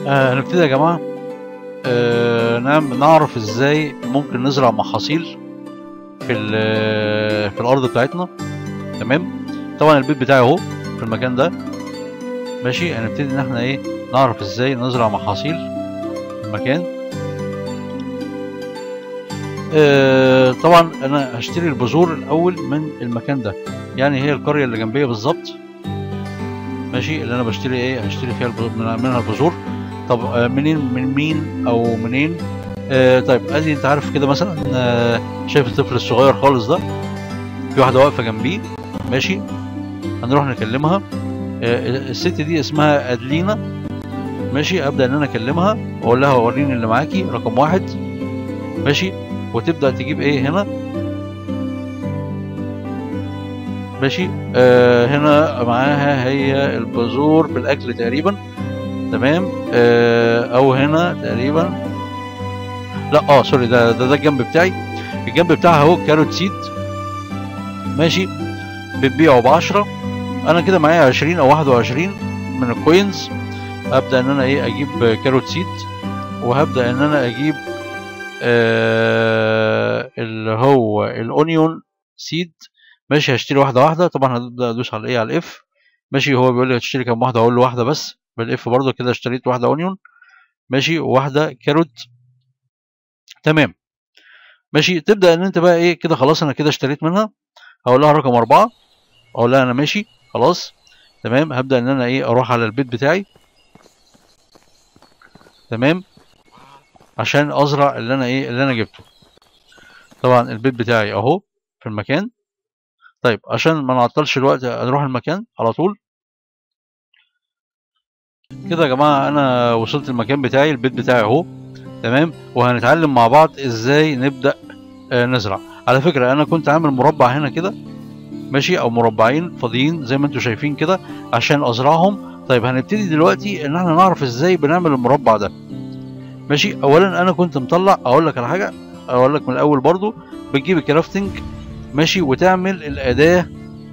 آه هنبتدي يا جماعة آه نعم نعرف ازاي ممكن نزرع محاصيل في ال- في الأرض بتاعتنا تمام طبعا البيت بتاعي اهو في المكان ده ماشي هنبتدي ان احنا ايه نعرف ازاي نزرع محاصيل في المكان آه طبعا انا هشتري البذور الاول من المكان ده يعني هي القرية اللي جنبية بالظبط ماشي اللي انا بشتري ايه هشتري فيها البذور من- منها البذور طب آه، منين من مين او منين آه طيب ادي انت عارف كده مثلا آه شايف الطفل الصغير خالص ده في واحده واقفه جنبيه ماشي هنروح نكلمها آه الست دي اسمها ادلينا ماشي ابدا ان انا اكلمها واقول لها وريني اللي معاكي رقم واحد ماشي وتبدا تجيب ايه هنا ماشي آه هنا معاها هي البذور بالاكل تقريبا تمام آه او هنا تقريبا لا اه سوري ده ده, ده الجنب بتاعي الجنب بتاعها اهو كاروت سيد ماشي بتبيعه ب 10 انا كده معايا 20 او 21 من الكوينز ابدا ان انا ايه اجيب كاروت سيد وهبدا ان انا اجيب آه اللي هو الاونيون سيد ماشي هشتري واحده واحده طبعا هبدا ادوس على ايه على الاف ماشي هو بيقول لي هتشتري كام واحده اقول له واحده بس بالاف برضه كده اشتريت واحده اونيون ماشي وواحده كاروت تمام ماشي تبدا ان انت بقى ايه كده خلاص انا كده اشتريت منها هقول لها رقم أربعة اقول لها انا ماشي خلاص تمام هبدا ان انا ايه اروح على البيت بتاعي تمام عشان ازرع اللي انا ايه اللي انا جبته طبعا البيت بتاعي اهو في المكان طيب عشان ما نعطلش الوقت نروح المكان على طول كده يا جماعه انا وصلت المكان بتاعي البيت بتاعي اهو تمام وهنتعلم مع بعض ازاي نبدا آه، نزرع على فكره انا كنت عامل مربع هنا كده ماشي او مربعين فاضيين زي ما انتم شايفين كده عشان ازرعهم طيب هنبتدي دلوقتي ان احنا نعرف ازاي بنعمل المربع ده ماشي اولا انا كنت مطلع اقول لك على حاجه اقول لك من الاول برضو بتجيب الكرافتنج ماشي وتعمل الاداه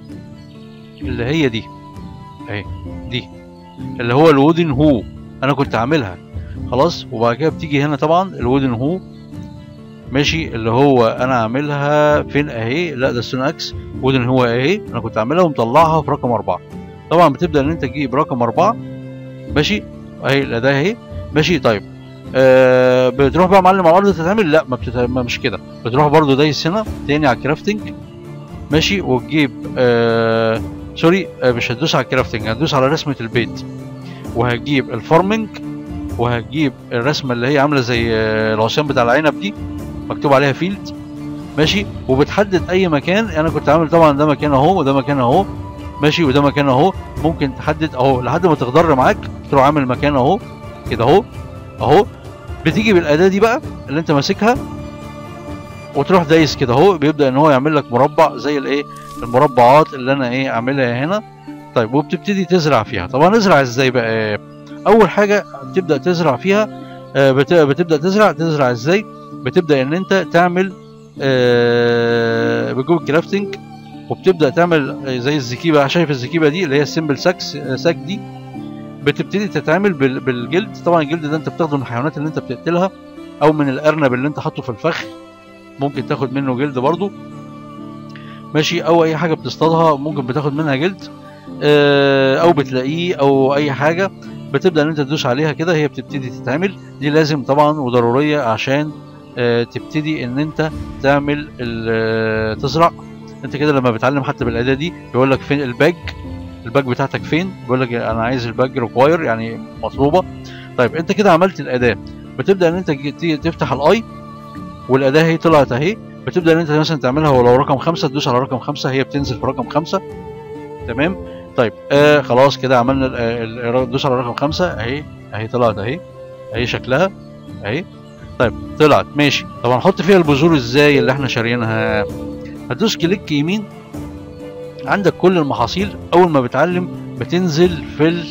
اللي هي دي اهي دي اللي هو الودن هو انا كنت عاملها خلاص وبعد كده بتيجي هنا طبعا الودن هو ماشي اللي هو انا عاملها فين اهي لا ده ستون اكس ودن هو اهي انا كنت عاملها ومطلعها في رقم أربعة طبعا بتبدا ان انت تجيب رقم أربعة ماشي اهي الاداه اهي ماشي طيب آه بتروح بقى معلم على الارض تتعمل لا ما, بتت... ما مش كده بتروح برضو دايس هنا تاني على الكرافتنج ماشي وتجيب آه سوري آه مش هتدوس على الكرافتنج هتدوس على رسمه البيت وهتجيب الفارمنج وهتجيب الرسمه اللي هي عامله زي آه، العصيان بتاع العنب دي مكتوب عليها فيلد ماشي وبتحدد اي مكان انا كنت عامل طبعا ده مكان اهو وده مكان اهو ماشي وده مكان اهو ممكن تحدد اهو لحد ما تخضر معاك تروح عامل مكان اهو كده اهو اهو بتيجي بالاداه دي بقى اللي انت ماسكها وتروح دايس كده اهو بيبدا ان هو يعمل لك مربع زي الايه المربعات اللي انا ايه عاملها هنا طيب وبتبتدي تزرع فيها طبعا نزرع ازاي بقى اول حاجه بتبدا تزرع فيها آه، بت- بتبدا تزرع تزرع ازاي بتبدا ان انت تعمل آه، بجوجل كرافتنج وبتبدا تعمل زي الزكيبه شايف الزكيبه دي اللي هي السمبل ساكس ساك دي بتبتدي تتعمل بال- بالجلد طبعا الجلد ده انت بتاخده من الحيوانات اللي انت بتقتلها او من الارنب اللي انت حاطه في الفخ ممكن تاخد منه جلد برضو ماشي او اي حاجه بتصطادها ممكن بتاخد منها جلد آه، او بتلاقيه او اي حاجه بتبدا ان انت تدوس عليها كده هي بتبتدي تتعمل دي لازم طبعا وضروريه عشان آه، تبتدي ان انت تعمل ال- آه، تزرع انت كده لما بتعلم حتى بالاداه دي بيقول لك فين الباج الباج بتاعتك فين بيقول لك انا عايز الباج ريكواير يعني مطلوبه طيب انت كده عملت الاداه بتبدا ان انت تجي- تيجي تفتح الاي والاداه هي طلعت اهي بتبدا ان انت مثلا تعملها ولو رقم خمسة تدوس على رقم خمسة هي بتنزل في رقم خمسة تمام طيب آه خلاص كده عملنا ال- ال- ال- دوس على رقم خمسة اهي اهي طلعت اهي اهي شكلها اهي طيب طلعت ماشي طب هنحط فيها البذور ازاي اللي احنا شاريينها هتدوس كليك يمين عندك كل المحاصيل اول ما بتعلم بتنزل في ال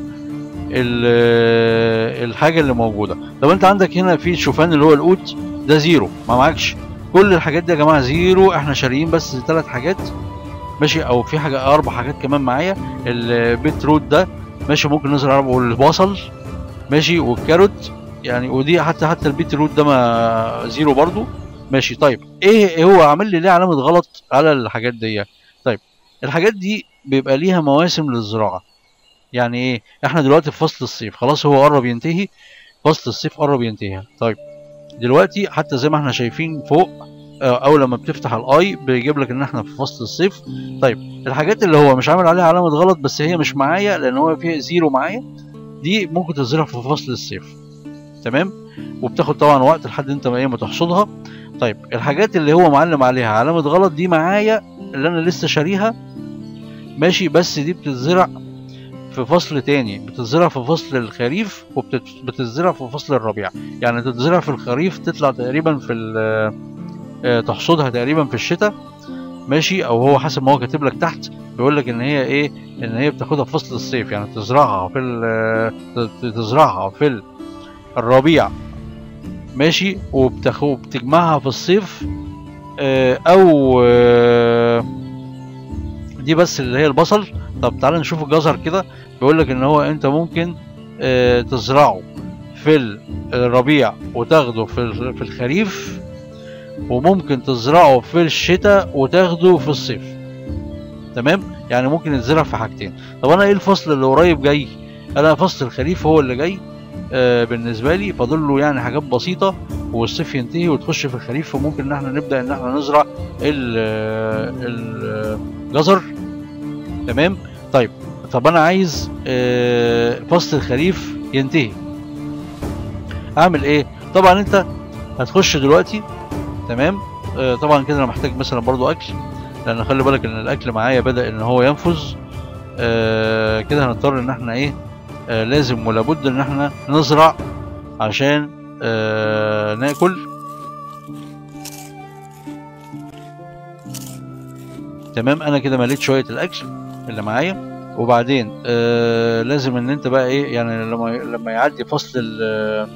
ال- الحاجه اللي موجوده طب انت عندك هنا في الشوفان اللي هو القوت ده زيرو ما معكش كل الحاجات دي يا جماعه زيرو احنا شاريين بس ثلاث حاجات ماشي او في حاجه اربع حاجات كمان معايا البيت روت ده ماشي ممكن نزرع والبصل ماشي والكاروت يعني ودي حتى حتى البيت روت ده ما زيرو برضو ماشي طيب ايه هو عامل لي ليه علامه غلط على الحاجات دي طيب الحاجات دي بيبقى ليها مواسم للزراعه يعني ايه احنا دلوقتي في فصل الصيف خلاص هو قرب ينتهي فصل الصيف قرب ينتهي طيب دلوقتي حتى زي ما احنا شايفين فوق آه، اول لما بتفتح الاي بيجيب لك ان احنا في فصل الصيف طيب الحاجات اللي هو مش عامل عليها علامه غلط بس هي مش معايا لان هو فيها زيرو معايا دي ممكن تزرع في فصل الصيف تمام وبتاخد طبعا وقت لحد انت ما ايه ما تحصدها طيب الحاجات اللي هو معلم عليها علامه غلط دي معايا اللي انا لسه شاريها ماشي بس دي بتتزرع في فصل تاني بتتزرع في فصل الخريف وبتتزرع في فصل الربيع يعني تتزرع في الخريف تطلع تقريبا في ال- آه، تحصدها تقريبا في الشتاء ماشي او هو حسب ما هو كاتب لك تحت بيقول لك ان هي ايه ان هي بتاخدها في فصل الصيف يعني تزرعها في ال- ت- تزرعها في ال- الربيع ماشي وبتاخد بتجمعها في الصيف آه، او آه، دي بس اللي هي البصل طب تعال نشوف الجزر كده بيقول لك ان هو انت ممكن آه، تزرعه في ال- الربيع وتاخده في ال- في الخريف وممكن تزرعه في الشتاء وتاخده في الصيف تمام يعني ممكن يتزرع في حاجتين طب انا ايه الفصل اللي قريب جاي انا فصل الخريف هو اللي جاي آه بالنسبه لي فاضل له يعني حاجات بسيطه والصيف ينتهي وتخش في الخريف فممكن ان احنا نبدا ان احنا نزرع ال- ال- الجزر تمام طيب طب انا عايز آه، فصل الخريف ينتهي اعمل ايه طبعا انت هتخش دلوقتي تمام آه، طبعا كده انا محتاج مثلا برضو اكل لان خلي بالك ان الاكل معايا بدا ان هو ينفذ آه، كده هنضطر ان احنا ايه آه، لازم ولابد ان احنا نزرع عشان آه، ناكل تمام انا كده مليت شويه الاكل اللي معايا وبعدين آه لازم ان انت بقى ايه يعني لما لما يعدي فصل ال-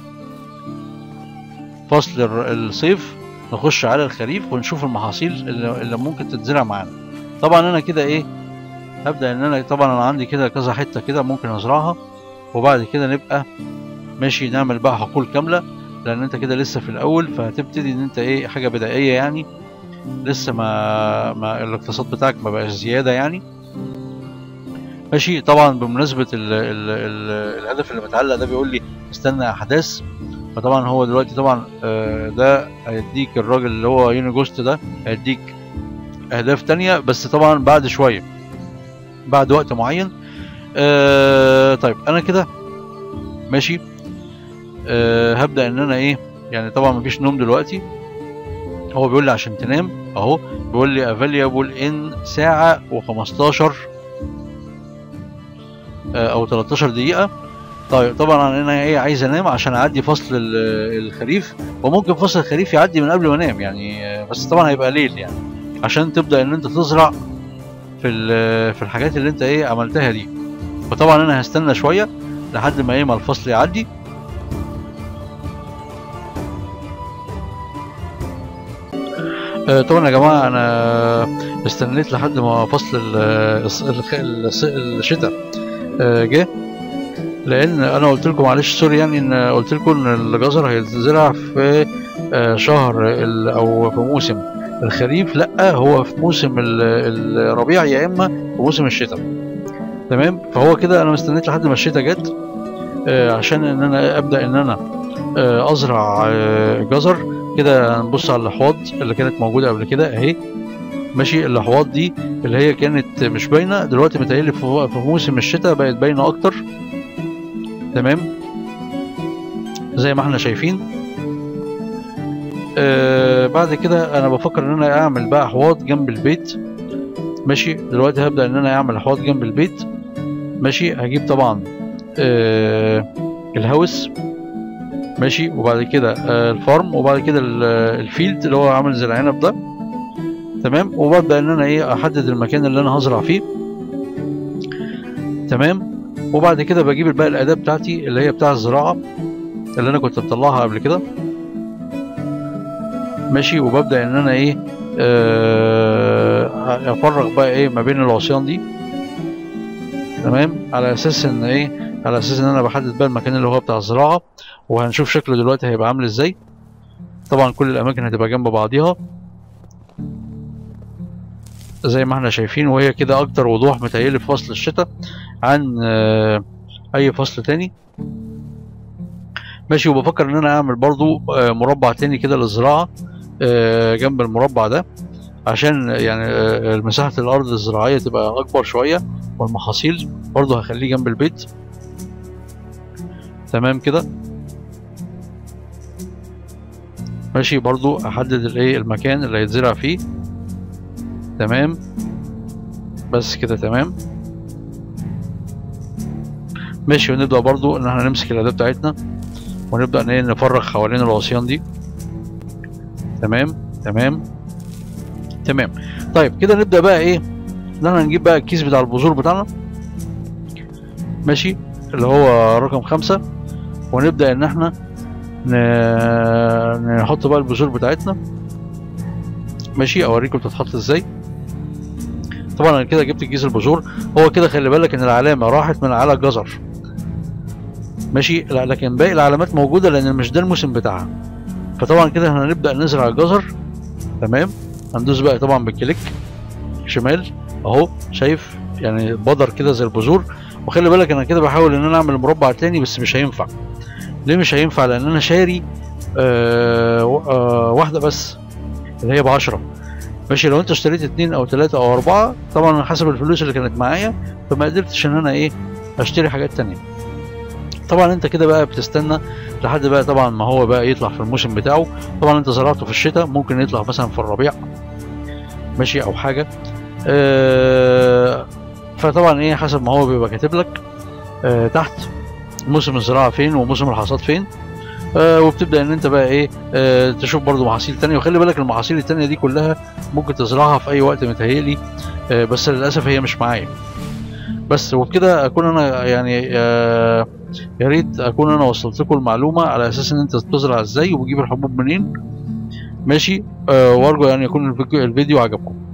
فصل الر- الصيف نخش على الخريف ونشوف المحاصيل اللي, اللي ممكن تتزرع معانا طبعا انا كده ايه هبدا ان انا طبعا انا عندي كده كذا حته كده ممكن ازرعها وبعد كده نبقى ماشي نعمل بقى حقول كامله لان انت كده لسه في الاول فهتبتدي ان انت ايه حاجه بدائيه يعني لسه ما ما الاقتصاد بتاعك ما بقاش زياده يعني ماشي طبعا بمناسبه ال ال ال الهدف اللي متعلق ده بيقول لي استنى احداث فطبعا هو دلوقتي طبعا آه، ده هيديك الراجل اللي هو يونيجوست ده هيديك اهداف تانية بس طبعا بعد شويه بعد وقت معين آه طيب انا كده ماشي آه هبدا ان انا ايه يعني طبعا مفيش نوم دلوقتي هو بيقول لي عشان تنام اهو بيقول لي افيليبل ان ساعه و15 او 13 دقيقه طيب طبعا انا ايه عايز انام عشان اعدي فصل ال- الخريف وممكن فصل الخريف يعدي من قبل ما انام يعني آه، بس طبعا هيبقى ليل يعني عشان تبدا ان انت تزرع في ال- في الحاجات اللي انت ايه عملتها دي فطبعا انا هستنى شويه لحد ما ايه ما الفصل يعدي آه، طبعا يا جماعه انا استنيت لحد ما فصل ال- الص- الخ- الص- الشتاء آه، جه لان انا قلت لكم معلش سوري يعني ان قلت لكم ان الجزر هيتزرع في آه، شهر ال- او في موسم الخريف لا هو في موسم ال- الربيع يا اما في موسم الشتاء تمام فهو كده انا مستنيت لحد ما الشتاء جت آه، عشان ان انا ابدا ان انا آه، ازرع آه، جزر كده هنبص على الاحواض اللي كانت موجوده قبل كده اهي ماشي الاحواض دي اللي هي كانت مش باينه دلوقتي متهيألي في في موسم الشتاء بقت باينه اكتر تمام زي ما احنا شايفين آه بعد كده انا بفكر ان انا اعمل بقى احواض جنب البيت ماشي دلوقتي هبدا ان انا اعمل احواض جنب البيت ماشي هجيب طبعا آه الهوس ماشي وبعد كده آه الفارم وبعد كده ال- الفيلد اللي هو عامل زي العنب ده تمام وببدا ان انا ايه احدد المكان اللي انا هزرع فيه تمام وبعد كده بجيب بقى الاداه بتاعتي اللي هي بتاع الزراعه اللي انا كنت مطلعها قبل كده ماشي وببدا ان انا ايه آه افرغ بقى ايه ما بين العصيان دي تمام على اساس ان ايه على اساس ان انا بحدد بقى المكان اللي هو بتاع الزراعه وهنشوف شكله دلوقتي هيبقى عامل ازاي طبعا كل الاماكن هتبقى جنب بعضيها زي ما احنا شايفين وهي كده اكتر وضوح متهيألي في فصل الشتاء عن آه، اي فصل تاني ماشي وبفكر ان انا اعمل برضو آه، مربع تاني كده للزراعة آه، جنب المربع ده عشان يعني آه، مساحة الارض الزراعية تبقى اكبر شوية والمحاصيل برضو هخليه جنب البيت تمام كده ماشي برضو احدد الايه المكان اللي هيتزرع فيه تمام بس كده تمام ماشي ونبدأ برضو ان احنا نمسك الأداة بتاعتنا ونبدأ ان إيه نفرغ حوالين العصيان دي تمام تمام تمام طيب كده نبدأ بقى ايه ان احنا نجيب بقى الكيس بتاع البذور بتاعنا ماشي اللي هو رقم خمسة ونبدأ ان احنا ن- نحط بقى البذور بتاعتنا ماشي اوريكم بتتحط ازاي طبعا انا كده جبت كيس البذور هو كده خلي بالك ان العلامه راحت من على الجزر ماشي لا لكن باقي العلامات موجوده لان مش ده الموسم بتاعها فطبعا كده احنا هنبدا نزرع الجزر تمام هندوس بقى طبعا بالكليك شمال اهو شايف يعني بدر كده زي البذور وخلي بالك انا كده بحاول ان انا اعمل مربع تاني بس مش هينفع ليه مش هينفع لان انا شاري آه و- آه واحده بس اللي هي بعشرة ماشي لو انت اشتريت اتنين او تلاتة او اربعة طبعا على حسب الفلوس اللي كانت معايا فما قدرتش ان انا ايه اشتري حاجات تانية طبعا انت كده بقى بتستنى لحد بقى طبعا ما هو بقى يطلع في الموسم بتاعه طبعا انت زرعته في الشتاء ممكن يطلع مثلا في الربيع ماشي او حاجة اه فطبعا ايه حسب ما هو بيبقى كاتب لك اه تحت موسم الزراعة فين وموسم الحصاد فين آه وبتبدا ان انت بقى ايه آه تشوف برضو محاصيل تانية وخلي بالك المحاصيل التانية دي كلها ممكن تزرعها في اي وقت متهيألي آه بس للاسف هي مش معايا بس وبكده اكون انا يعني آه يا ريت اكون انا وصلت لكم المعلومه على اساس ان انت تزرع ازاي وتجيب الحبوب منين ماشي آه وارجو ان يكون الفيديو الفيديو عجبكم